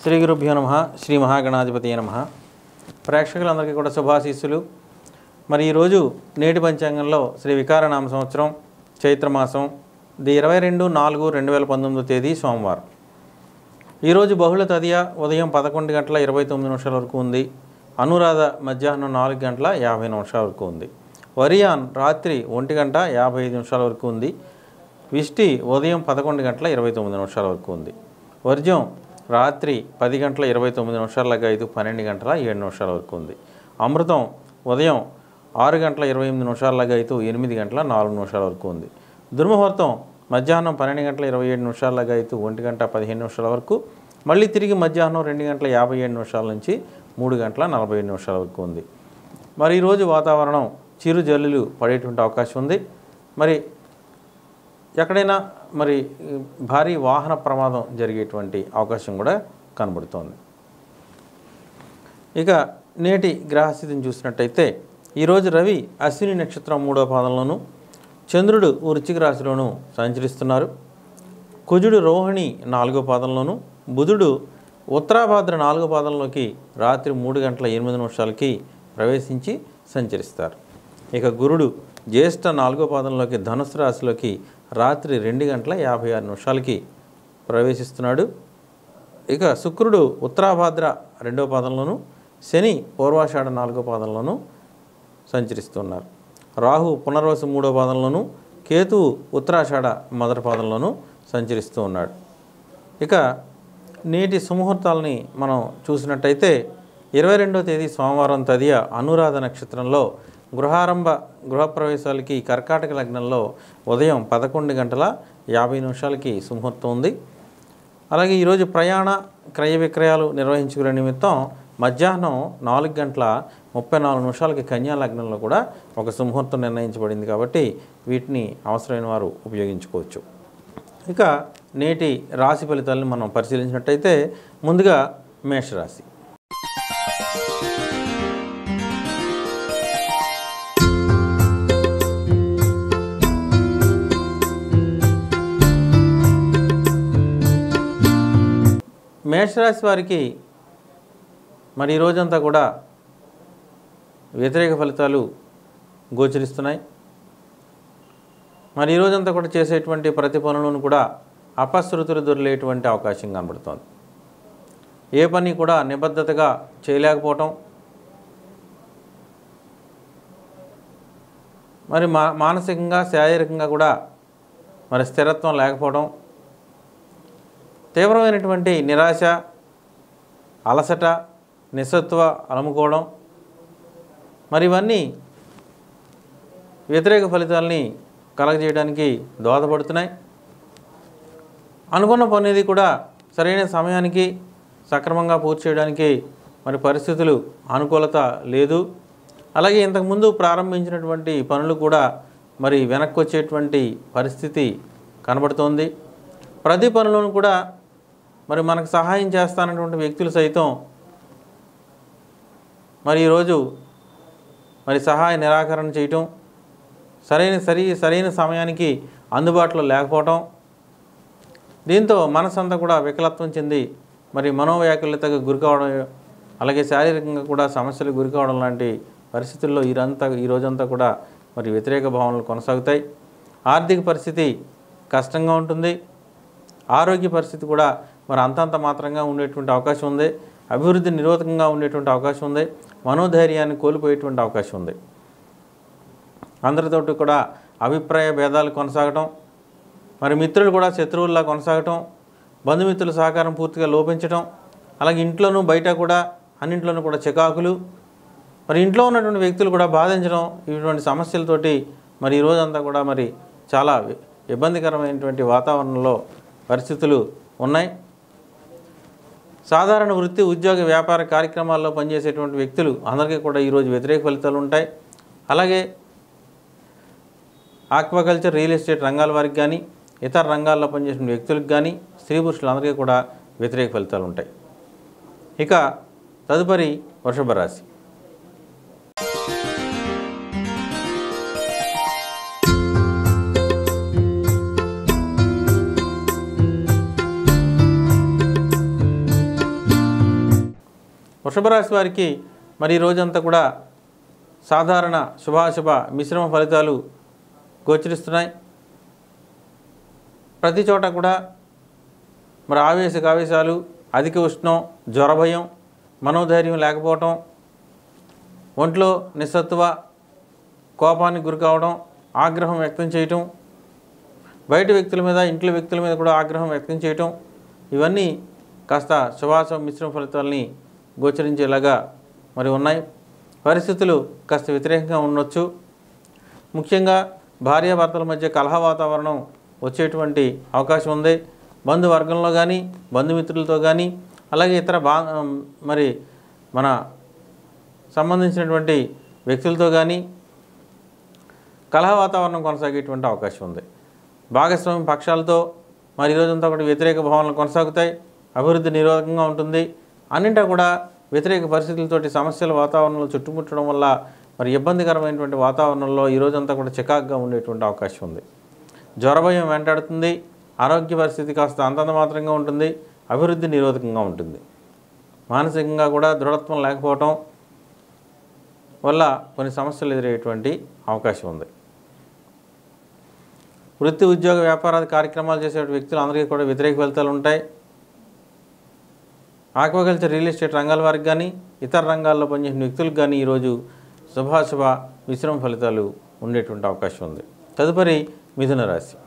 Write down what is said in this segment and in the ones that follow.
శ్రీ గురుభ్యో నమ శ్రీ మహాగణాధిపతి నమ ప్రేక్షకులందరికీ కూడా శుభాశీస్సులు మరి ఈరోజు నేటి పంచాంగంలో శ్రీ వికారనామ సంవత్సరం చైత్రమాసం ది ఇరవై రెండు నాలుగు రెండు వేల పంతొమ్మిదో తేదీ సోమవారం ఈరోజు బహుళ తదియ ఉదయం పదకొండు గంటల ఇరవై తొమ్మిది నిమిషాల వరకు ఉంది అనురాధ మధ్యాహ్నం నాలుగు గంటల యాభై నిమిషాల వరకు ఉంది వరియాన్ రాత్రి ఒంటి గంట యాభై ఐదు నిమిషాల వరకు ఉంది విష్టి ఉదయం పదకొండు గంటల ఇరవై తొమ్మిది నిమిషాల వరకు ఉంది వర్జం రాత్రి పది గంటల ఇరవై తొమ్మిది నిమిషాలకు ఐదు పన్నెండు గంటల ఏడు నిమిషాల వరకు ఉంది అమృతం ఉదయం ఆరు గంటల ఇరవై ఎనిమిది నిమిషాలకు ఐదు ఎనిమిది గంటల నాలుగు నిమిషాల వరకు ఉంది దుర్ముహూర్తం మధ్యాహ్నం పన్నెండు గంటల ఇరవై ఏడు నిమిషాలకు ఐదు ఒంటి గంట పదిహేను నిమిషాల వరకు మళ్ళీ తిరిగి మధ్యాహ్నం రెండు గంటల యాభై ఏడు నిమిషాల నుంచి మూడు గంటల నలభై ఏడు నిమిషాల వరకు ఉంది మరి ఈరోజు వాతావరణం చిరు జల్లులు పడేటువంటి అవకాశం ఉంది మరి ఎక్కడైనా మరి భారీ వాహన ప్రమాదం జరిగేటువంటి అవకాశం కూడా కనబడుతోంది ఇక నేటి గ్రహస్థితిని చూసినట్టయితే ఈరోజు రవి అశ్విని నక్షత్రం మూడో పాదంలోను చంద్రుడు వృశ్చిక రాశిలోను సంచరిస్తున్నారు కుజుడు రోహిణి నాలుగో పాదంలోను బుధుడు ఉత్తరాభాద్ర నాలుగో పాదంలోకి రాత్రి మూడు గంటల ఎనిమిది నిమిషాలకి ప్రవేశించి సంచరిస్తారు ఇక గురుడు జ్యేష్ఠ నాలుగో పాదంలోకి ధనుసు రాశిలోకి రాత్రి రెండు గంటల యాభై ఆరు నిమిషాలకి ప్రవేశిస్తున్నాడు ఇక శుక్రుడు ఉత్తరాభాద్ర రెండో పాదంలోను శని పూర్వాషాఢ నాలుగో పాదంలోను సంచరిస్తున్నారు రాహు పునర్వసు మూడో పాదంలోను కేతువు ఉత్తరాషాఢ మొదటి పాదంలోను సంచరిస్తూ ఉన్నాడు ఇక నేటి సుముహూర్తాలని మనం చూసినట్టయితే ఇరవై రెండో తేదీ సోమవారం తదియ అనురాధ నక్షత్రంలో గృహారంభ గృహప్రవేశాలకి కర్కాటక లగ్నంలో ఉదయం పదకొండు గంటల యాభై నిమిషాలకి సుముహూర్తం ఉంది అలాగే ఈరోజు ప్రయాణ క్రయ విక్రయాలు నిర్వహించుకునే నిమిత్తం మధ్యాహ్నం నాలుగు గంటల ముప్పై నాలుగు నిమిషాలకి కన్యా లగ్నంలో కూడా ఒక సుముహూర్తం నిర్ణయించబడింది కాబట్టి వీటిని అవసరమైన వారు ఉపయోగించుకోవచ్చు ఇక నేటి రాశి ఫలితాలను మనం పరిశీలించినట్టయితే ముందుగా మేషరాశి మేషరాశి వారికి మరి ఈ రోజంతా కూడా వ్యతిరేక ఫలితాలు గోచరిస్తున్నాయి మరి ఈ రోజంతా కూడా చేసేటువంటి ప్రతి పనులను కూడా అపశృతులు దొరిలేటువంటి అవకాశం కనబడుతోంది ఏ పని కూడా నిబద్ధతగా చేయలేకపోవటం మరి మా మానసికంగా శారీరకంగా కూడా మరి స్థిరత్వం లేకపోవడం తీవ్రమైనటువంటి నిరాశ అలసట నిస్సత్వ అలముకోవడం మరి ఇవన్నీ వ్యతిరేక ఫలితాలని కలగజేయడానికి దోహదపడుతున్నాయి అనుకున్న పనేది కూడా సరైన సమయానికి సక్రమంగా పూర్తి చేయడానికి మరి పరిస్థితులు అనుకూలత లేదు అలాగే ఇంతకుముందు ప్రారంభించినటువంటి పనులు కూడా మరి వెనక్కి వచ్చేటువంటి పరిస్థితి కనబడుతోంది ప్రతి పనులను కూడా మరి మనకు సహాయం చేస్తానటువంటి వ్యక్తులు సైతం మరి ఈరోజు మరి సహాయ నిరాకరణ చేయటం సరైన సరి సరైన సమయానికి అందుబాటులో లేకపోవటం దీంతో మనసంతా కూడా వికలత్వం చెంది మరి మనోవ్యాకులతకు గురి కావడం అలాగే శారీరకంగా కూడా సమస్యలకు గురి కావడం లాంటి పరిస్థితుల్లో ఈరంతా ఈ రోజంతా కూడా మరి వ్యతిరేక భావనలు కొనసాగుతాయి ఆర్థిక పరిస్థితి కష్టంగా ఉంటుంది ఆరోగ్య పరిస్థితి కూడా మరి అంతంత మాత్రంగా ఉండేటువంటి అవకాశం ఉంది అభివృద్ధి నిరోధకంగా ఉండేటువంటి అవకాశం ఉంది మనోధైర్యాన్ని కోల్పోయేటువంటి అవకాశం ఉంది అందరితోటి కూడా అభిప్రాయ భేదాలు కొనసాగటం మరి మిత్రులు కూడా శత్రువుల్లా కొనసాగటం బంధుమిత్రుల సహకారం పూర్తిగా లోపించటం అలాగే ఇంట్లోనూ బయట కూడా అన్నింట్లోనూ కూడా చికాకులు మరి ఇంట్లో ఉన్నటువంటి వ్యక్తులు కూడా బాధించడం ఇటువంటి సమస్యలతోటి మరి ఈ రోజంతా కూడా మరి చాలా ఇబ్బందికరమైనటువంటి వాతావరణంలో పరిస్థితులు ఉన్నాయి సాధారణ వృత్తి ఉద్యోగ వ్యాపార కార్యక్రమాల్లో పనిచేసేటువంటి వ్యక్తులు అందరికీ కూడా ఈరోజు వ్యతిరేక ఫలితాలు ఉంటాయి అలాగే ఆక్వాకల్చర్ రియల్ ఎస్టేట్ రంగాల వారికి కానీ ఇతర రంగాల్లో పనిచేసిన వ్యక్తులకు కానీ స్త్రీ పురుషులందరికీ కూడా వ్యతిరేక ఫలితాలు ఉంటాయి ఇక తదుపరి వృషభ రాశి వృషభ రాశి వారికి మరి ఈ రోజంతా కూడా సాధారణ శుభాశుభ మిశ్రమ ఫలితాలు గోచరిస్తున్నాయి ప్రతి చోట కూడా మరి ఆవేశక ఆవేశాలు అధిక ఉష్ణం జ్వరభయం మనోధైర్యం లేకపోవటం ఒంట్లో నిస్సత్తువ కోపానికి గురి కావడం ఆగ్రహం వ్యక్తం చేయటం బయట వ్యక్తుల మీద ఇంట్లో వ్యక్తుల మీద కూడా ఆగ్రహం వ్యక్తం చేయటం ఇవన్నీ కాస్త శుభాశుభ మిశ్రమ ఫలితాలని గోచరించేలాగా మరి ఉన్నాయి పరిస్థితులు కాస్త వ్యతిరేకంగా ఉండొచ్చు ముఖ్యంగా భార్యాభర్తల మధ్య కలహ వాతావరణం వచ్చేటువంటి అవకాశం ఉంది బంధువర్గంలో కానీ బంధుమిత్రులతో కానీ అలాగే ఇతర బా మరి మన సంబంధించినటువంటి వ్యక్తులతో కానీ కలహ వాతావరణం కొనసాగేటువంటి అవకాశం ఉంది భాగస్వామి పక్షాలతో మరి ఈరోజంతా కూడా వ్యతిరేక భావనలు కొనసాగుతాయి అభివృద్ధి నిరోధకంగా ఉంటుంది అన్నింటా కూడా వ్యతిరేక పరిస్థితులతోటి సమస్యల వాతావరణంలో చుట్టుముట్టడం వల్ల మరి ఇబ్బందికరమైనటువంటి వాతావరణంలో ఈ రోజంతా కూడా చికాకుగా ఉండేటువంటి అవకాశం ఉంది జ్వరభయం వెంటాడుతుంది ఆరోగ్య పరిస్థితి కాస్త అంతంత మాత్రంగా ఉంటుంది అభివృద్ధి నిరోధకంగా ఉంటుంది మానసికంగా కూడా దృఢత్వం లేకపోవటం వల్ల కొన్ని సమస్యలు ఎదురయ్యేటువంటి అవకాశం ఉంది వృత్తి ఉద్యోగ వ్యాపారాది కార్యక్రమాలు చేసే వ్యక్తులు అందరికీ కూడా వ్యతిరేక ఫలితాలు ఉంటాయి ఆక్వాకల్చర్ రియల్ ఎస్టేట్ రంగాల వారికి కానీ ఇతర రంగాల్లో పనిచేసిన వ్యక్తులకు కానీ ఈరోజు శుభాశుభ మిశ్రమ ఫలితాలు ఉండేటువంటి అవకాశం ఉంది తదుపరి మిథున రాశి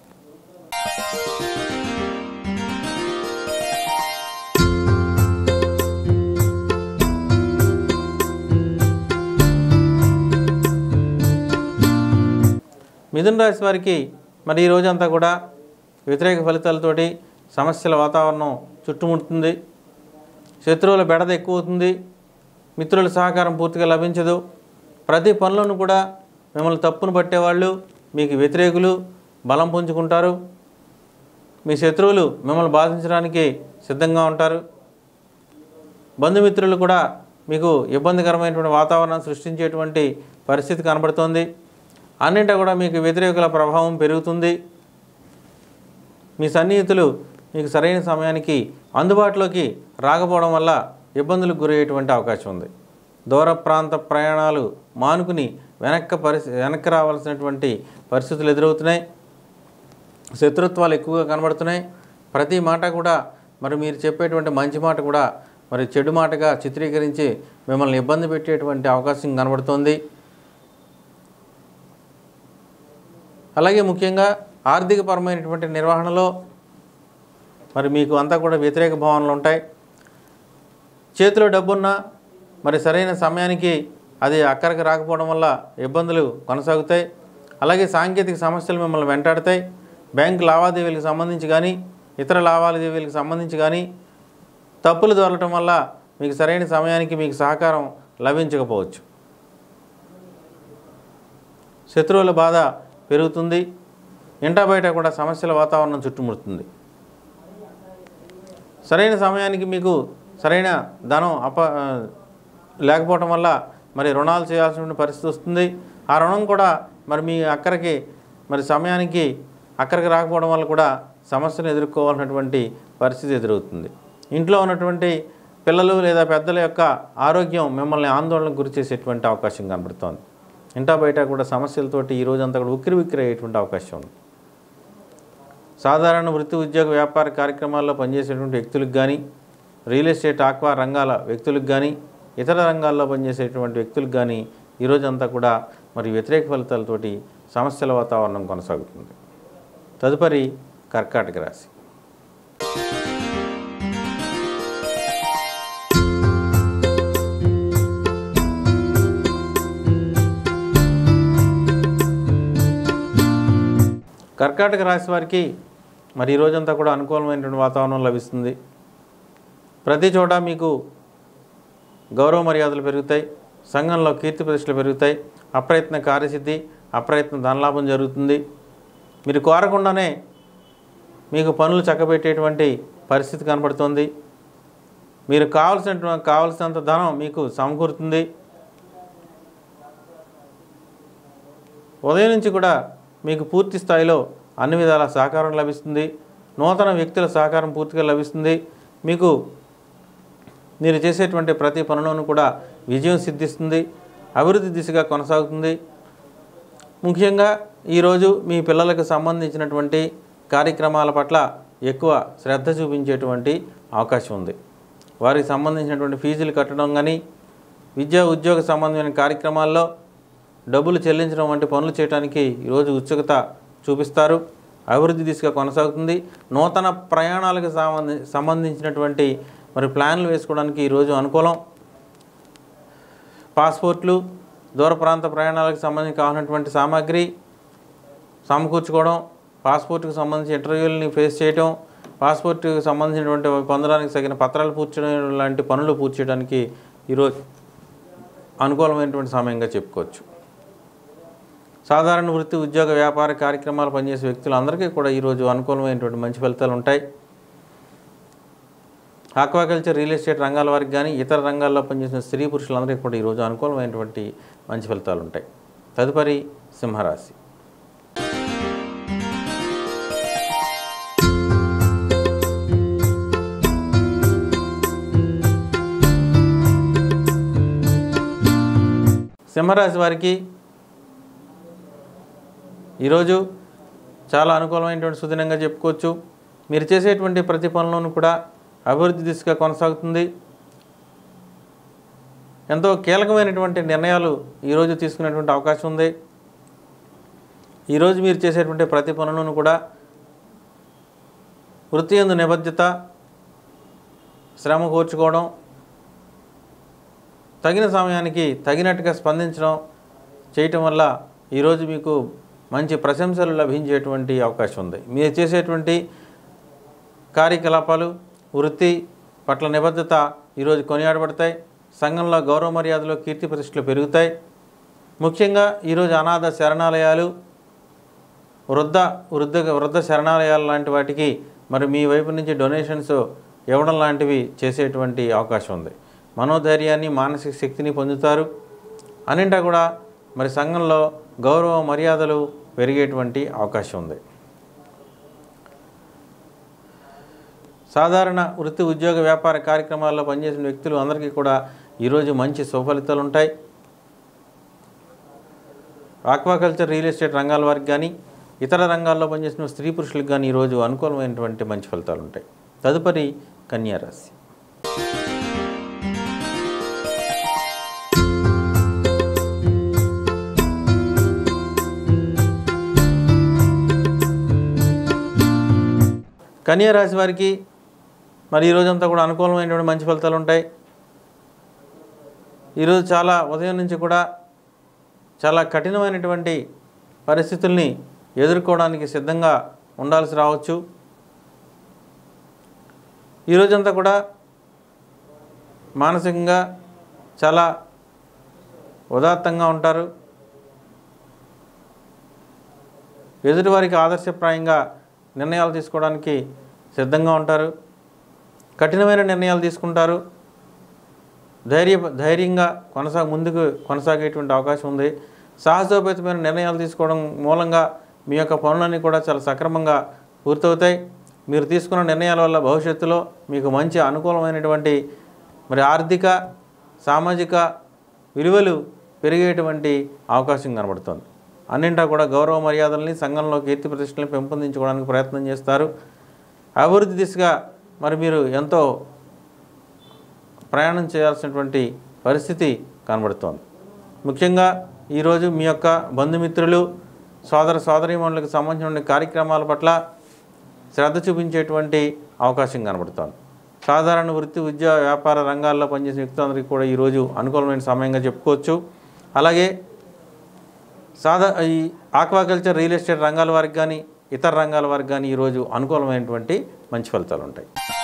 మిథున రాశి వారికి మరి ఈ రోజంతా కూడా వ్యతిరేక ఫలితాలతోటి సమస్యల వాతావరణం చుట్టుముడుతుంది శత్రువుల బెడద ఎక్కువ అవుతుంది మిత్రుల సహకారం పూర్తిగా లభించదు ప్రతి పనులను కూడా మిమ్మల్ని తప్పును పట్టేవాళ్ళు మీకు వ్యతిరేకులు బలం పుంజుకుంటారు మీ శత్రువులు మిమ్మల్ని బాధించడానికి సిద్ధంగా ఉంటారు బంధుమిత్రులు కూడా మీకు ఇబ్బందికరమైనటువంటి వాతావరణం సృష్టించేటువంటి పరిస్థితి కనబడుతోంది అన్నింటా కూడా మీకు వ్యతిరేకుల ప్రభావం పెరుగుతుంది మీ సన్నిహితులు మీకు సరైన సమయానికి అందుబాటులోకి రాకపోవడం వల్ల ఇబ్బందులకు గురయ్యేటువంటి అవకాశం ఉంది దూర ప్రాంత ప్రయాణాలు మానుకుని వెనక్కి పరిస్థితి వెనక్కి రావాల్సినటువంటి పరిస్థితులు ఎదురవుతున్నాయి శత్రుత్వాలు ఎక్కువగా కనబడుతున్నాయి ప్రతి మాట కూడా మరి మీరు చెప్పేటువంటి మంచి మాట కూడా మరి చెడు మాటగా చిత్రీకరించి మిమ్మల్ని ఇబ్బంది పెట్టేటువంటి అవకాశం కనబడుతోంది అలాగే ముఖ్యంగా ఆర్థికపరమైనటువంటి నిర్వహణలో మరి మీకు అంతా కూడా వ్యతిరేక భావనలు ఉంటాయి చేతిలో డబ్బున్నా మరి సరైన సమయానికి అది అక్కడికి రాకపోవడం వల్ల ఇబ్బందులు కొనసాగుతాయి అలాగే సాంకేతిక సమస్యలు మిమ్మల్ని వెంటాడుతాయి బ్యాంక్ లావాదేవీలకు సంబంధించి కానీ ఇతర లావాదేవీలకు సంబంధించి కానీ తప్పులు దొరకటం వల్ల మీకు సరైన సమయానికి మీకు సహకారం లభించకపోవచ్చు శత్రువుల బాధ పెరుగుతుంది ఇంటా బయట కూడా సమస్యల వాతావరణం చుట్టుముడుతుంది సరైన సమయానికి మీకు సరైన ధనం అప ఆ, లేకపోవటం వల్ల మరి రుణాలు చేయాల్సిన పరిస్థితి వస్తుంది ఆ రుణం కూడా మరి మీ అక్కడికి మరి సమయానికి అక్కడికి రాకపోవడం వల్ల కూడా సమస్యను ఎదుర్కోవాల్సినటువంటి పరిస్థితి ఎదురవుతుంది ఇంట్లో ఉన్నటువంటి పిల్లలు లేదా పెద్దల యొక్క ఆరోగ్యం మిమ్మల్ని ఆందోళనకు గురి చేసేటువంటి అవకాశం కనబడుతోంది ఇంటా బయట కూడా సమస్యలతోటి ఈ రోజంతా కూడా ఉక్కిరి బిక్కిరి అయ్యేటువంటి అవకాశం ఉంది సాధారణ వృత్తి ఉద్యోగ వ్యాపార కార్యక్రమాల్లో పనిచేసేటువంటి వ్యక్తులకు కానీ రియల్ ఎస్టేట్ ఆక్వా రంగాల వ్యక్తులకు కానీ ఇతర రంగాల్లో పనిచేసేటువంటి వ్యక్తులకు కానీ ఈరోజంతా కూడా మరి వ్యతిరేక ఫలితాలతోటి సమస్యల వాతావరణం కొనసాగుతుంది తదుపరి కర్కాటక రాశి కర్కాటక రాశి వారికి మరి ఈ రోజంతా కూడా అనుకూలమైనటువంటి వాతావరణం లభిస్తుంది ప్రతి చోట మీకు గౌరవ మర్యాదలు పెరుగుతాయి సంఘంలో కీర్తి ప్రతిష్టలు పెరుగుతాయి అప్రయత్న కార్యసిద్ధి అప్రయత్న ధనలాభం జరుగుతుంది మీరు కోరకుండానే మీకు పనులు చక్కబెట్టేటువంటి పరిస్థితి కనబడుతుంది మీరు కావలసిన కావలసినంత ధనం మీకు సమకూరుతుంది ఉదయం నుంచి కూడా మీకు పూర్తి స్థాయిలో అన్ని విధాల సహకారం లభిస్తుంది నూతన వ్యక్తుల సహకారం పూర్తిగా లభిస్తుంది మీకు మీరు చేసేటువంటి ప్రతి పనిలోనూ కూడా విజయం సిద్ధిస్తుంది అభివృద్ధి దిశగా కొనసాగుతుంది ముఖ్యంగా ఈరోజు మీ పిల్లలకు సంబంధించినటువంటి కార్యక్రమాల పట్ల ఎక్కువ శ్రద్ధ చూపించేటువంటి అవకాశం ఉంది వారికి సంబంధించినటువంటి ఫీజులు కట్టడం కానీ విద్యా ఉద్యోగ సంబంధమైన కార్యక్రమాల్లో డబ్బులు చెల్లించడం వంటి పనులు చేయడానికి ఈరోజు ఉత్సుకత చూపిస్తారు అభివృద్ధి దిశగా కొనసాగుతుంది నూతన ప్రయాణాలకు సంబంధి సంబంధించినటువంటి మరి ప్లాన్లు వేసుకోవడానికి ఈరోజు అనుకూలం పాస్పోర్ట్లు దూర ప్రాంత ప్రయాణాలకు సంబంధించి కావాల్సినటువంటి సామాగ్రి సమకూర్చుకోవడం పాస్పోర్ట్కి సంబంధించి ఇంటర్వ్యూలని ఫేస్ చేయడం పాస్పోర్ట్కి సంబంధించినటువంటి పొందడానికి తగిన పత్రాలు పూర్తి చేయడం లాంటి పనులు పూర్తి చేయడానికి ఈరోజు అనుకూలమైనటువంటి సమయంగా చెప్పుకోవచ్చు సాధారణ వృత్తి ఉద్యోగ వ్యాపార కార్యక్రమాలు పనిచేసే వ్యక్తులందరికీ కూడా ఈరోజు అనుకూలమైనటువంటి మంచి ఫలితాలు ఉంటాయి ఆక్వాకల్చర్ రియల్ ఎస్టేట్ రంగాల వారికి కానీ ఇతర రంగాల్లో పనిచేసిన స్త్రీ పురుషులందరికీ కూడా ఈరోజు అనుకూలమైనటువంటి మంచి ఫలితాలు ఉంటాయి తదుపరి సింహరాశి సింహరాశి వారికి ఈరోజు చాలా అనుకూలమైనటువంటి సుదినంగా చెప్పుకోవచ్చు మీరు చేసేటువంటి ప్రతి పనులను కూడా అభివృద్ధి దిశగా కొనసాగుతుంది ఎంతో కీలకమైనటువంటి నిర్ణయాలు ఈరోజు తీసుకునేటువంటి అవకాశం ఉంది ఈరోజు మీరు చేసేటువంటి ప్రతి పనులను కూడా వృత్తి ఎందు నిబద్ధత శ్రమ కూర్చుకోవడం తగిన సమయానికి తగినట్టుగా స్పందించడం చేయటం వల్ల ఈరోజు మీకు మంచి ప్రశంసలు లభించేటువంటి అవకాశం ఉంది మీరు చేసేటువంటి కార్యకలాపాలు వృత్తి పట్ల నిబద్ధత ఈరోజు కొనియాడబడతాయి సంఘంలో గౌరవ మర్యాదలు కీర్తి ప్రతిష్టలు పెరుగుతాయి ముఖ్యంగా ఈరోజు అనాథ శరణాలయాలు వృద్ధ వృద్ధ వృద్ధ శరణాలయాలు లాంటి వాటికి మరి మీ వైపు నుంచి డొనేషన్స్ ఇవ్వడం లాంటివి చేసేటువంటి అవకాశం ఉంది మనోధైర్యాన్ని మానసిక శక్తిని పొందుతారు అన్నింటా కూడా మరి సంఘంలో గౌరవ మర్యాదలు పెరిగేటువంటి అవకాశం ఉంది సాధారణ వృత్తి ఉద్యోగ వ్యాపార కార్యక్రమాల్లో పనిచేసిన వ్యక్తులు అందరికీ కూడా ఈరోజు మంచి సుఫలితాలు ఉంటాయి ఆక్వాకల్చర్ రియల్ ఎస్టేట్ రంగాల వారికి కానీ ఇతర రంగాల్లో పనిచేసిన స్త్రీ పురుషులకు కానీ ఈరోజు అనుకూలమైనటువంటి మంచి ఫలితాలు ఉంటాయి తదుపరి కన్యా రాశి కన్యా రాశి వారికి మరి ఈ రోజంతా కూడా అనుకూలమైనటువంటి మంచి ఫలితాలు ఉంటాయి ఈరోజు చాలా ఉదయం నుంచి కూడా చాలా కఠినమైనటువంటి పరిస్థితుల్ని ఎదుర్కోవడానికి సిద్ధంగా ఉండాల్సి రావచ్చు ఈ రోజంతా కూడా మానసికంగా చాలా ఉదాత్తంగా ఉంటారు ఎదుటివారికి ఆదర్శప్రాయంగా నిర్ణయాలు తీసుకోవడానికి సిద్ధంగా ఉంటారు కఠినమైన నిర్ణయాలు తీసుకుంటారు ధైర్య ధైర్యంగా కొనసాగ ముందుకు కొనసాగేటువంటి అవకాశం ఉంది సాహసోపేతమైన నిర్ణయాలు తీసుకోవడం మూలంగా మీ యొక్క పనులన్నీ కూడా చాలా సక్రమంగా పూర్తవుతాయి మీరు తీసుకున్న నిర్ణయాల వల్ల భవిష్యత్తులో మీకు మంచి అనుకూలమైనటువంటి మరి ఆర్థిక సామాజిక విలువలు పెరిగేటువంటి అవకాశం కనబడుతుంది అన్నింటా కూడా గౌరవ మర్యాదల్ని సంఘంలో కీర్తి ప్రతిష్టలను పెంపొందించుకోవడానికి ప్రయత్నం చేస్తారు అభివృద్ధి దిశగా మరి మీరు ఎంతో ప్రయాణం చేయాల్సినటువంటి పరిస్థితి కనబడుతోంది ముఖ్యంగా ఈరోజు మీ యొక్క బంధుమిత్రులు సోదర సోదరీమణులకు సంబంధించిన కార్యక్రమాల పట్ల శ్రద్ధ చూపించేటువంటి అవకాశం కనబడుతోంది సాధారణ వృత్తి విద్యా వ్యాపార రంగాల్లో పనిచేసే వ్యక్తులందరికీ కూడా ఈరోజు అనుకూలమైన సమయంగా చెప్పుకోవచ్చు అలాగే సాదా ఈ ఆక్వాకల్చర్ రియల్ ఎస్టేట్ రంగాల వారికి కానీ ఇతర రంగాల వారికి కానీ ఈరోజు అనుకూలమైనటువంటి మంచి ఫలితాలు ఉంటాయి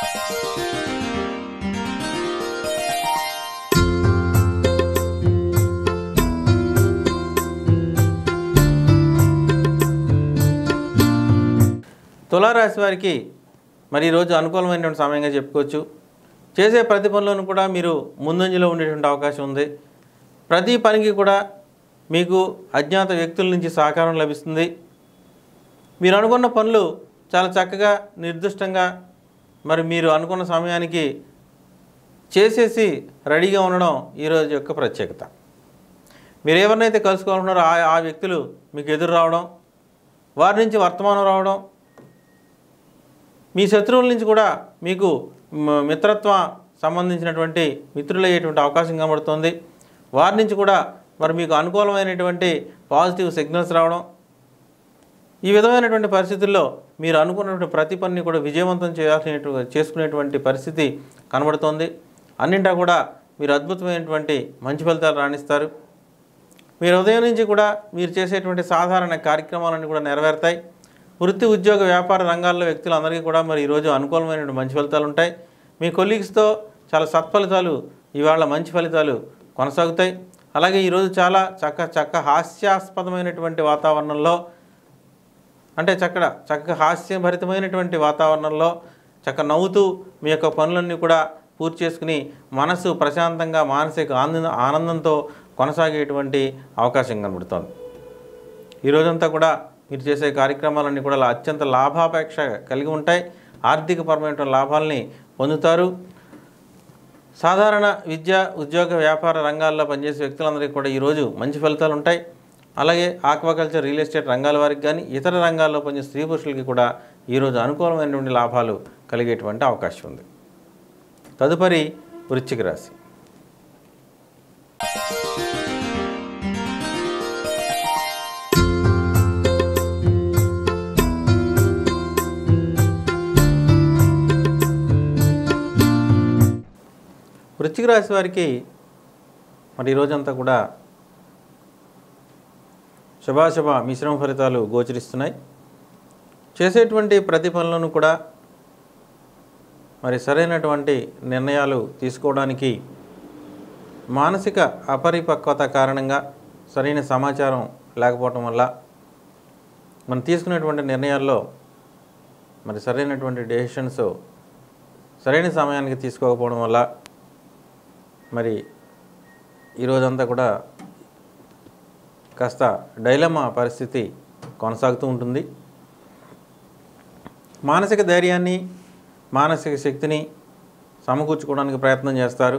తులారాశి వారికి మరి ఈరోజు అనుకూలమైనటువంటి సమయంగా చెప్పుకోవచ్చు చేసే ప్రతి పనిలోనూ కూడా మీరు ముందంజలో ఉండేటువంటి అవకాశం ఉంది ప్రతి పనికి కూడా మీకు అజ్ఞాత వ్యక్తుల నుంచి సహకారం లభిస్తుంది మీరు అనుకున్న పనులు చాలా చక్కగా నిర్దిష్టంగా మరి మీరు అనుకున్న సమయానికి చేసేసి రెడీగా ఉండడం ఈరోజు యొక్క ప్రత్యేకత మీరు ఎవరినైతే కలుసుకోవాలన్నారో ఆ ఆ వ్యక్తులు మీకు ఎదురు రావడం వారి నుంచి వర్తమానం రావడం మీ శత్రువుల నుంచి కూడా మీకు మ- మిత్రత్వ సంబంధించినటువంటి మిత్రులయ్యేటువంటి అవకాశం కనబడుతుంది వారి నుంచి కూడా మరి మీకు అనుకూలమైనటువంటి పాజిటివ్ సిగ్నల్స్ రావడం ఈ విధమైనటువంటి పరిస్థితుల్లో మీరు అనుకున్నటువంటి ప్రతి పనిని కూడా విజయవంతం చేయాల్సిన చేసుకునేటువంటి పరిస్థితి కనబడుతోంది అన్నింటా కూడా మీరు అద్భుతమైనటువంటి మంచి ఫలితాలు రాణిస్తారు మీరు ఉదయం నుంచి కూడా మీరు చేసేటువంటి సాధారణ కార్యక్రమాలన్నీ కూడా నెరవేరుతాయి వృత్తి ఉద్యోగ వ్యాపార రంగాల్లో వ్యక్తులందరికీ కూడా మరి ఈరోజు అనుకూలమైనటువంటి మంచి ఫలితాలు ఉంటాయి మీ కొలీగ్స్తో చాలా సత్ఫలితాలు ఇవాళ మంచి ఫలితాలు కొనసాగుతాయి అలాగే ఈరోజు చాలా చక్క చక్క హాస్యాస్పదమైనటువంటి వాతావరణంలో అంటే చక్కడ చక్కగా హాస్యభరితమైనటువంటి వాతావరణంలో చక్క నవ్వుతూ మీ యొక్క పనులన్నీ కూడా పూర్తి చేసుకుని మనసు ప్రశాంతంగా మానసిక ఆనంద ఆనందంతో కొనసాగేటువంటి అవకాశం కనబడుతోంది ఈ రోజంతా కూడా మీరు చేసే కార్యక్రమాలన్నీ కూడా అత్యంత లాభాపేక్ష కలిగి ఉంటాయి ఆర్థికపరమైన లాభాలని పొందుతారు సాధారణ విద్య ఉద్యోగ వ్యాపార రంగాల్లో పనిచేసే వ్యక్తులందరికీ కూడా ఈరోజు మంచి ఫలితాలు ఉంటాయి అలాగే ఆక్వాకల్చర్ రియల్ ఎస్టేట్ రంగాల వారికి కానీ ఇతర రంగాల్లో పనిచేసే స్త్రీ పురుషులకి కూడా ఈరోజు అనుకూలమైనటువంటి లాభాలు కలిగేటువంటి అవకాశం ఉంది తదుపరి వృశ్చిక రాశి వృశ్చిక రాశి వారికి మరి ఈ రోజంతా కూడా శుభాశుభ మిశ్రమ ఫలితాలు గోచరిస్తున్నాయి చేసేటువంటి ప్రతి పనులను కూడా మరి సరైనటువంటి నిర్ణయాలు తీసుకోవడానికి మానసిక అపరిపక్వత కారణంగా సరైన సమాచారం లేకపోవటం వల్ల మనం తీసుకునేటువంటి నిర్ణయాల్లో మరి సరైనటువంటి డెసిషన్స్ సరైన సమయానికి తీసుకోకపోవడం వల్ల మరి ఈరోజంతా కూడా కాస్త డైలమా పరిస్థితి కొనసాగుతూ ఉంటుంది మానసిక ధైర్యాన్ని మానసిక శక్తిని సమకూర్చుకోవడానికి ప్రయత్నం చేస్తారు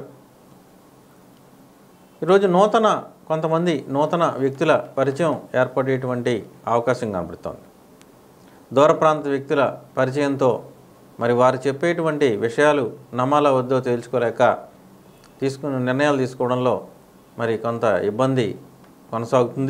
ఈరోజు నూతన కొంతమంది నూతన వ్యక్తుల పరిచయం ఏర్పడేటువంటి అవకాశం కనబడుతోంది దూర ప్రాంత వ్యక్తుల పరిచయంతో మరి వారు చెప్పేటువంటి విషయాలు నమ్మాలా వద్దో తేల్చుకోలేక తీసుకున్న నిర్ణయాలు తీసుకోవడంలో మరి కొంత ఇబ్బంది కొనసాగుతుంది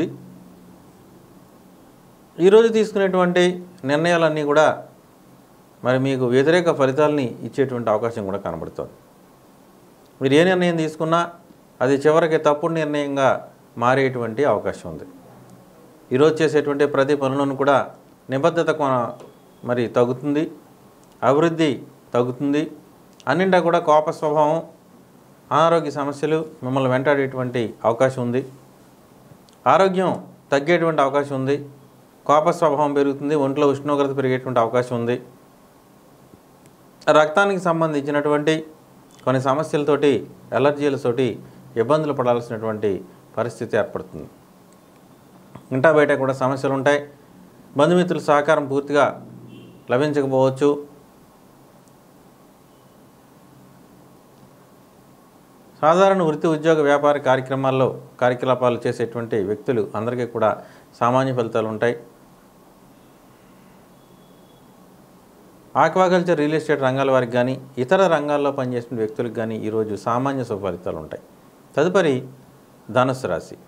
ఈరోజు తీసుకునేటువంటి నిర్ణయాలన్నీ కూడా మరి మీకు వ్యతిరేక ఫలితాలని ఇచ్చేటువంటి అవకాశం కూడా కనబడుతుంది మీరు ఏ నిర్ణయం తీసుకున్నా అది చివరికి తప్పుడు నిర్ణయంగా మారేటువంటి అవకాశం ఉంది ఈరోజు చేసేటువంటి ప్రతి పనులను కూడా నిబద్ధత కొన- మరి తగ్గుతుంది అభివృద్ధి తగ్గుతుంది అన్నింటా కూడా కోప స్వభావం అనారోగ్య సమస్యలు మిమ్మల్ని వెంటాడేటువంటి అవకాశం ఉంది ఆరోగ్యం తగ్గేటువంటి అవకాశం ఉంది కోప స్వభావం పెరుగుతుంది ఒంట్లో ఉష్ణోగ్రత పెరిగేటువంటి అవకాశం ఉంది రక్తానికి సంబంధించినటువంటి కొన్ని సమస్యలతోటి ఎలర్జీలతోటి ఇబ్బందులు పడాల్సినటువంటి పరిస్థితి ఏర్పడుతుంది ఇంటా బయట కూడా సమస్యలు ఉంటాయి బంధుమిత్రుల సహకారం పూర్తిగా లభించకపోవచ్చు సాధారణ వృత్తి ఉద్యోగ వ్యాపార కార్యక్రమాల్లో కార్యకలాపాలు చేసేటువంటి వ్యక్తులు అందరికీ కూడా సామాన్య ఫలితాలు ఉంటాయి ఆక్వాకల్చర్ రియల్ ఎస్టేట్ రంగాల వారికి కానీ ఇతర రంగాల్లో పనిచేసిన వ్యక్తులకు కానీ ఈరోజు సామాన్య సుఫలితాలు ఉంటాయి తదుపరి ధనుస్సు రాశి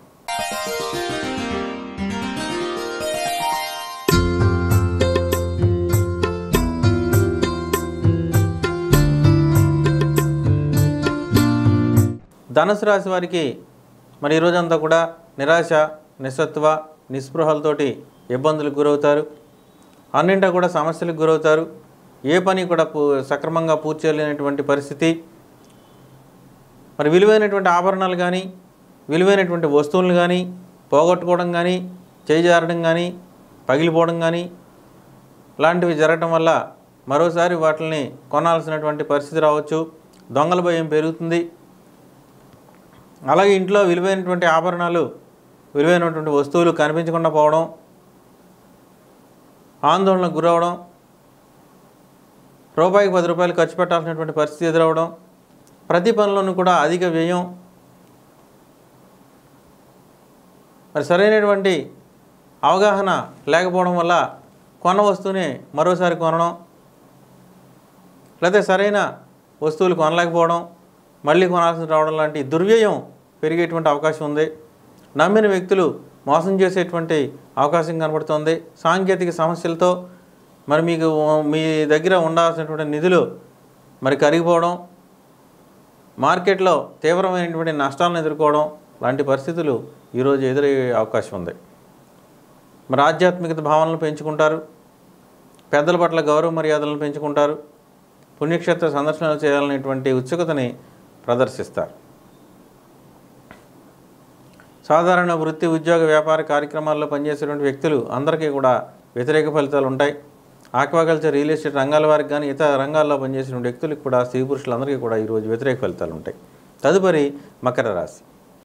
ధనుసు రాశి వారికి మరి ఈ రోజంతా కూడా నిరాశ నిస్సత్వ నిస్పృహలతోటి ఇబ్బందులకు గురవుతారు అన్నింటా కూడా సమస్యలకు గురవుతారు ఏ పని కూడా పూ సక్రమంగా పూర్తి చేయలేనటువంటి పరిస్థితి మరి విలువైనటువంటి ఆభరణాలు కానీ విలువైనటువంటి వస్తువులను కానీ పోగొట్టుకోవడం కానీ చేజారడం కానీ పగిలిపోవడం కానీ లాంటివి జరగటం వల్ల మరోసారి వాటిని కొనాల్సినటువంటి పరిస్థితి రావచ్చు దొంగల భయం పెరుగుతుంది అలాగే ఇంట్లో విలువైనటువంటి ఆభరణాలు విలువైనటువంటి వస్తువులు కనిపించకుండా పోవడం ఆందోళనకు గురవడం రూపాయికి పది రూపాయలు ఖర్చు పెట్టాల్సినటువంటి పరిస్థితి ఎదురవడం ప్రతి పనిలోనూ కూడా అధిక వ్యయం మరి సరైనటువంటి అవగాహన లేకపోవడం వల్ల కొన్న వస్తువుని మరోసారి కొనడం లేకపోతే సరైన వస్తువులు కొనలేకపోవడం మళ్ళీ కొనాల్సి రావడం లాంటి దుర్వ్యయం పెరిగేటువంటి అవకాశం ఉంది నమ్మిన వ్యక్తులు మోసం చేసేటువంటి అవకాశం కనబడుతుంది సాంకేతిక సమస్యలతో మరి మీకు మీ దగ్గర ఉండాల్సినటువంటి నిధులు మరి కరిగిపోవడం మార్కెట్లో తీవ్రమైనటువంటి నష్టాలను ఎదుర్కోవడం లాంటి పరిస్థితులు ఈరోజు ఎదురయ్యే అవకాశం ఉంది మరి ఆధ్యాత్మికత భావనలు పెంచుకుంటారు పెద్దల పట్ల గౌరవ మర్యాదలను పెంచుకుంటారు పుణ్యక్షేత్ర సందర్శనలు చేయాలనేటువంటి ఉత్సుకతని ప్రదర్శిస్తారు సాధారణ వృత్తి ఉద్యోగ వ్యాపార కార్యక్రమాల్లో పనిచేసేటువంటి వ్యక్తులు అందరికీ కూడా వ్యతిరేక ఫలితాలు ఉంటాయి ఆక్వాకల్చర్ రియల్ ఎస్టేట్ రంగాల వారికి కానీ ఇతర రంగాల్లో పనిచేసిన వ్యక్తులకు కూడా స్త్రీ పురుషులందరికీ కూడా ఈరోజు వ్యతిరేక ఫలితాలు ఉంటాయి తదుపరి మకర రాశి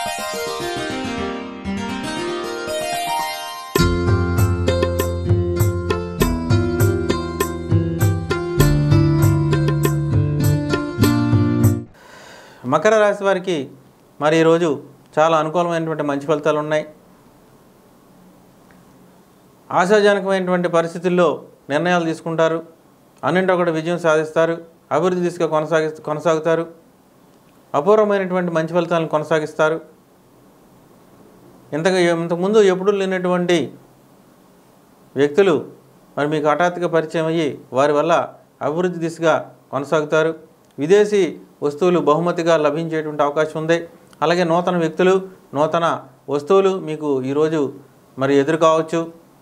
మకర రాశి వారికి మరి ఈరోజు చాలా అనుకూలమైనటువంటి మంచి ఫలితాలు ఉన్నాయి ఆశాజనకమైనటువంటి పరిస్థితుల్లో నిర్ణయాలు తీసుకుంటారు అన్నింటి ఒకటి విజయం సాధిస్తారు అభివృద్ధి దిశగా కొనసాగి కొనసాగుతారు అపూర్వమైనటువంటి మంచి ఫలితాలను కొనసాగిస్తారు ఇంతగా ఇంతకుముందు ఎప్పుడూ లేనటువంటి వ్యక్తులు మరి మీకు హఠాత్తుగా పరిచయం అయ్యి వారి వల్ల అభివృద్ధి దిశగా కొనసాగుతారు విదేశీ వస్తువులు బహుమతిగా లభించేటువంటి అవకాశం ఉంది అలాగే నూతన వ్యక్తులు నూతన వస్తువులు మీకు ఈరోజు మరి ఎదురు కావచ్చు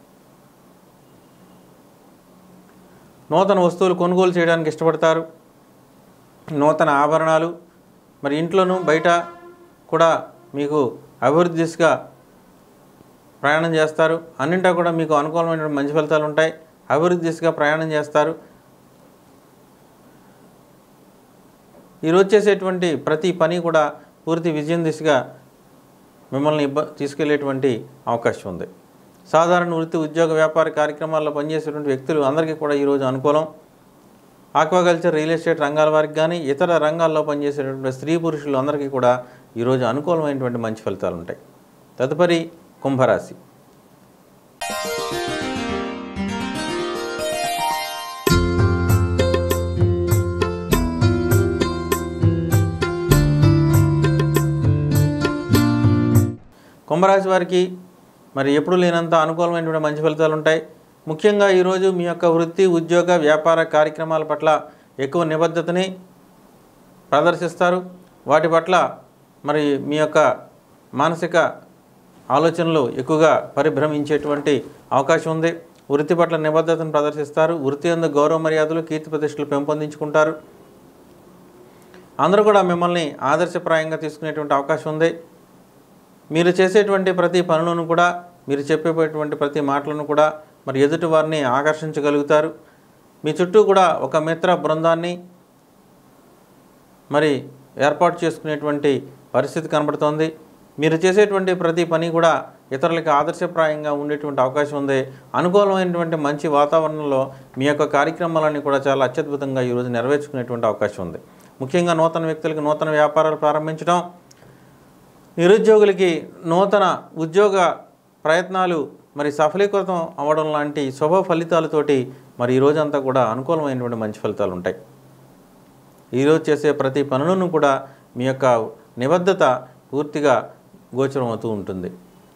నూతన వస్తువులు కొనుగోలు చేయడానికి ఇష్టపడతారు నూతన ఆభరణాలు మరి ఇంట్లోనూ బయట కూడా మీకు అభివృద్ధి దిశగా ప్రయాణం చేస్తారు అన్నింటా కూడా మీకు అనుకూలమైన మంచి ఫలితాలు ఉంటాయి అభివృద్ధి దిశగా ప్రయాణం చేస్తారు ఈరోజు చేసేటువంటి ప్రతి పని కూడా పూర్తి విజయం దిశగా మిమ్మల్ని ఇబ్బ తీసుకెళ్లేటువంటి అవకాశం ఉంది సాధారణ వృత్తి ఉద్యోగ వ్యాపార కార్యక్రమాల్లో పనిచేసేటువంటి వ్యక్తులు అందరికీ కూడా ఈరోజు అనుకూలం ఆక్వాకల్చర్ రియల్ ఎస్టేట్ రంగాల వారికి కానీ ఇతర రంగాల్లో పనిచేసేటువంటి స్త్రీ పురుషులు అందరికీ కూడా ఈరోజు అనుకూలమైనటువంటి మంచి ఫలితాలు ఉంటాయి తదుపరి కుంభరాశి కుంభరాశి వారికి మరి ఎప్పుడు లేనంత అనుకూలమైనటువంటి మంచి ఫలితాలు ఉంటాయి ముఖ్యంగా ఈరోజు మీ యొక్క వృత్తి ఉద్యోగ వ్యాపార కార్యక్రమాల పట్ల ఎక్కువ నిబద్ధతని ప్రదర్శిస్తారు వాటి పట్ల మరి మీ యొక్క మానసిక ఆలోచనలు ఎక్కువగా పరిభ్రమించేటువంటి అవకాశం ఉంది వృత్తి పట్ల నిబద్ధతను ప్రదర్శిస్తారు వృత్తి అందు గౌరవ మర్యాదలు కీర్తి ప్రతిష్టలు పెంపొందించుకుంటారు అందరూ కూడా మిమ్మల్ని ఆదర్శప్రాయంగా తీసుకునేటువంటి అవకాశం ఉంది మీరు చేసేటువంటి ప్రతి పనులను కూడా మీరు చెప్పేటువంటి ప్రతి మాటలను కూడా మరి ఎదుటి వారిని ఆకర్షించగలుగుతారు మీ చుట్టూ కూడా ఒక మిత్ర బృందాన్ని మరి ఏర్పాటు చేసుకునేటువంటి పరిస్థితి కనబడుతోంది మీరు చేసేటువంటి ప్రతి పని కూడా ఇతరులకి ఆదర్శప్రాయంగా ఉండేటువంటి అవకాశం ఉంది అనుకూలమైనటువంటి మంచి వాతావరణంలో మీ యొక్క కార్యక్రమాలన్నీ కూడా చాలా అత్యద్భుతంగా ఈరోజు నెరవేర్చుకునేటువంటి అవకాశం ఉంది ముఖ్యంగా నూతన వ్యక్తులకు నూతన వ్యాపారాలు ప్రారంభించడం నిరుద్యోగులకి నూతన ఉద్యోగ ప్రయత్నాలు మరి సఫలీకృతం అవ్వడం లాంటి శుభ ఫలితాలతోటి మరి ఈ రోజంతా కూడా అనుకూలమైనటువంటి మంచి ఫలితాలు ఉంటాయి ఈరోజు చేసే ప్రతి పనులను కూడా మీ యొక్క నిబద్ధత పూర్తిగా గోచరం అవుతూ ఉంటుంది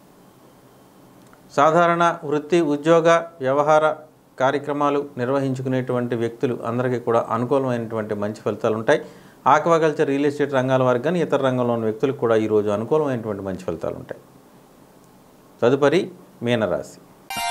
సాధారణ వృత్తి ఉద్యోగ వ్యవహార కార్యక్రమాలు నిర్వహించుకునేటువంటి వ్యక్తులు అందరికీ కూడా అనుకూలమైనటువంటి మంచి ఫలితాలు ఉంటాయి ఆక్వాకల్చర్ రియల్ ఎస్టేట్ రంగాల వారికి కానీ ఇతర రంగంలో ఉన్న వ్యక్తులకు కూడా ఈరోజు అనుకూలమైనటువంటి మంచి ఫలితాలు ఉంటాయి తదుపరి మీనరాశి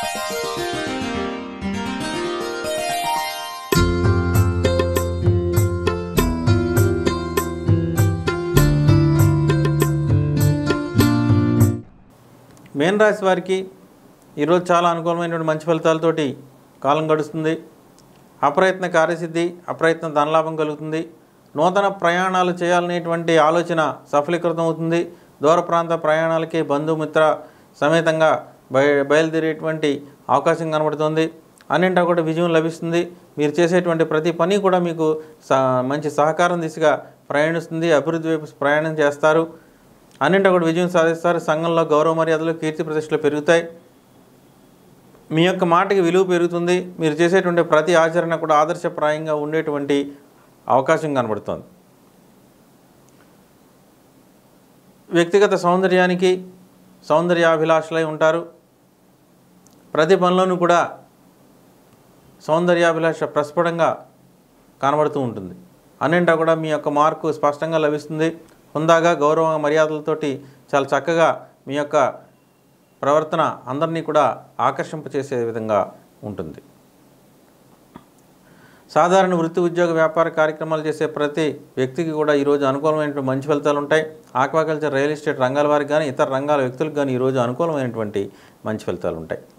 మీన రాశి వారికి ఈరోజు చాలా అనుకూలమైనటువంటి మంచి ఫలితాలతోటి కాలం గడుస్తుంది అప్రయత్న కార్యసిద్ధి అప్రయత్న ధనలాభం కలుగుతుంది నూతన ప్రయాణాలు చేయాలనేటువంటి ఆలోచన సఫలీకృతం అవుతుంది దూర ప్రాంత ప్రయాణాలకి బంధుమిత్ర సమేతంగా బయ బయలుదేరేటువంటి అవకాశం కనబడుతుంది అన్నింటా కూడా విజయం లభిస్తుంది మీరు చేసేటువంటి ప్రతి పని కూడా మీకు స మంచి సహకారం దిశగా ప్రయాణిస్తుంది అభివృద్ధి వైపు ప్రయాణం చేస్తారు అన్నింటి కూడా విజయం సాధిస్తారు సంఘంలో గౌరవ మర్యాదలు కీర్తి ప్రతిష్టలు పెరుగుతాయి మీ యొక్క మాటకి విలువ పెరుగుతుంది మీరు చేసేటువంటి ప్రతి ఆచరణ కూడా ఆదర్శప్రాయంగా ఉండేటువంటి అవకాశం కనబడుతోంది వ్యక్తిగత సౌందర్యానికి సౌందర్యాభిలాషులై ఉంటారు ప్రతి పనిలోనూ కూడా సౌందర్యాభిలాష ప్రస్ఫుటంగా కనబడుతూ ఉంటుంది అన్నింటా కూడా మీ యొక్క మార్కు స్పష్టంగా లభిస్తుంది హుందాగా గౌరవ మర్యాదలతోటి చాలా చక్కగా మీ యొక్క ప్రవర్తన అందరినీ కూడా ఆకర్షింపచేసే విధంగా ఉంటుంది సాధారణ వృత్తి ఉద్యోగ వ్యాపార కార్యక్రమాలు చేసే ప్రతి వ్యక్తికి కూడా ఈరోజు అనుకూలమైనటువంటి మంచి ఫలితాలు ఉంటాయి ఆక్వాకల్చర్ రియల్ ఎస్టేట్ రంగాల వారికి కానీ ఇతర రంగాల వ్యక్తులకు కానీ ఈరోజు అనుకూలమైనటువంటి మంచి ఫలితాలు ఉంటాయి